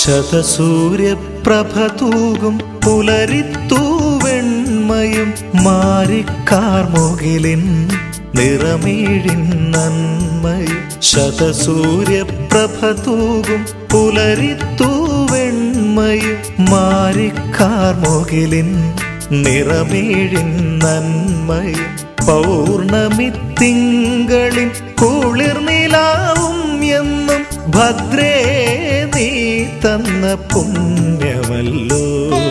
ശതസൂര്യപ്രഭ തൂകും പുലരിത്തൂവെണ്മയും മാരിക്കാർമുകിലിൻ നിറമീഴിൻ നന്മയും ശതസൂര്യപ്രഭ തൂകും പുലരിത്തൂവെണ്മയും മാരിക്കാർമുകിലിൻ നിറമീഴിൻ നന്മയും പൗർണമി തിങ്കളിൻ കുളിർനിലാവും എന്നും ഭദ്രേ നീ തന്ന പുണ്യമല്ലോ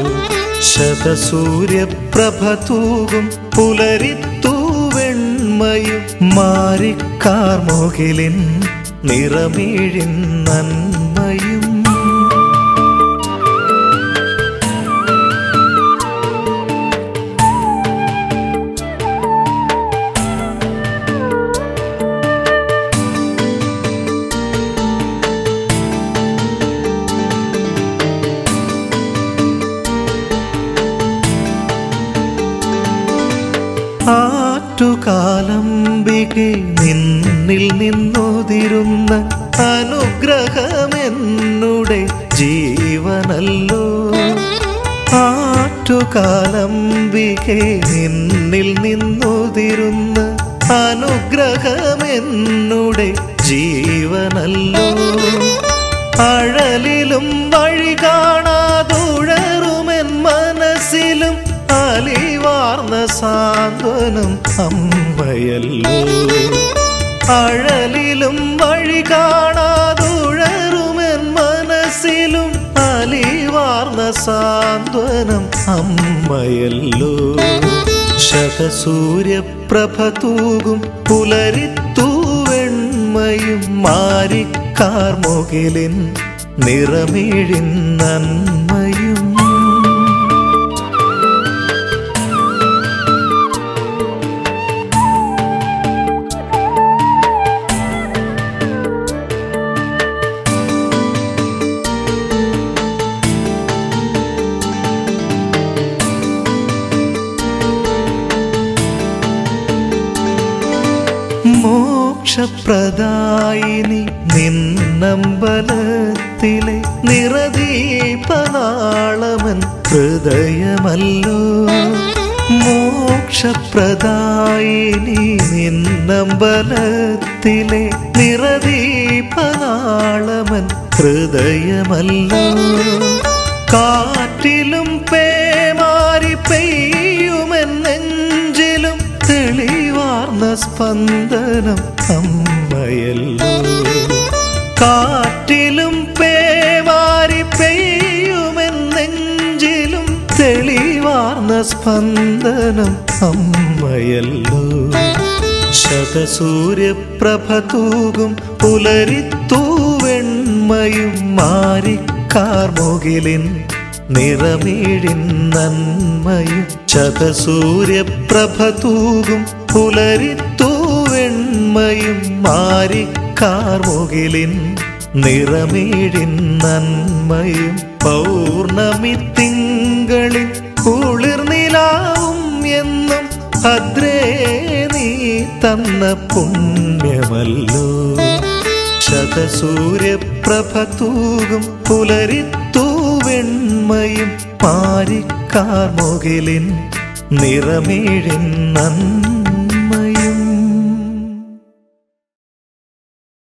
ശതസൂര്യപ്രഭ തൂകും പുലരിത്തൂവെണ്മയും മാരിക്കാർമുകിലിൻ നിറമീഴിൻ നന്മയും ആറ്റുകാലംബികെ നിന്നിൽ നിന്നുതിരുന്ന അനുഗ്രഹമെന്നുടെ ജീവനല്ലോ ആറ്റുകാലംബികെ നിന്നിൽ നിന്നുതിരുന്ന അനുഗ്രഹമെന്നുടെ ജീവനല്ലോ അഴലിലും വഴി കാണാതുഴറുമെൻ മനസ്സിലും അലിവാർന്ന സാന്ത്വനം അമ്മയല്ലോ അഴലിലും വഴി കാണാതുഴറുമെൻ മനസ്സിലും അലിവാർന്ന സാന്ത്വനം അമ്മയല്ലോ ശതസൂര്യപ്രഭ തൂകും പുലരിത്തൂവെണ്മയും മാരിക്കാർമുകിലിൻ നിറമീഴിൻ നന്മയും മോക്ഷപ്രദായിനി നിന്നമ്പലത്തിലെ നിറദീപനാളമൻ ഹൃദയമല്ലോ മോക്ഷപ്രദായിനി നിന്നമ്പലത്തിലെ നിറദീപനാളമൻ ഹൃദയമല്ലോ കാറ്റിലും പേമാരി പെയ്യുമെൻ നെഞ്ചിലും തെളിവാർന്ന സ്പന്ദനം അമ്മയല്ലോ കാറ്റിലും പേമാരി പെയ്യുമെൻ നെഞ്ചിലും തെളിവാർന്ന സ്പന്ദനം അമ്മയല്ലോ ശതസൂര്യപ്രഭ തൂകും പുലരിത്തൂവെണ്മയും മാരിക്കാർമുകിലിൻ നിറമീഴിൻ നന്മയും ശതസൂര്യപ്രഭ തൂകും പുലരിത്തൂവെണ്മയും മാരിക്കാർമുകിലിൻ നിറമീഴിൻ നന്മയും പൗർണമി തിങ്കളിൽ കുളിർനിലാവും എന്നും ഭദ്രേ നീ തന്ന പുണ്യമല്ലോ ശതസൂര്യപ്രഭ തൂകും പുലരിത്തൂവെണ്മയും മാരിക്കാർമുകിലിൻ നിറമീഴിൻ നന്മ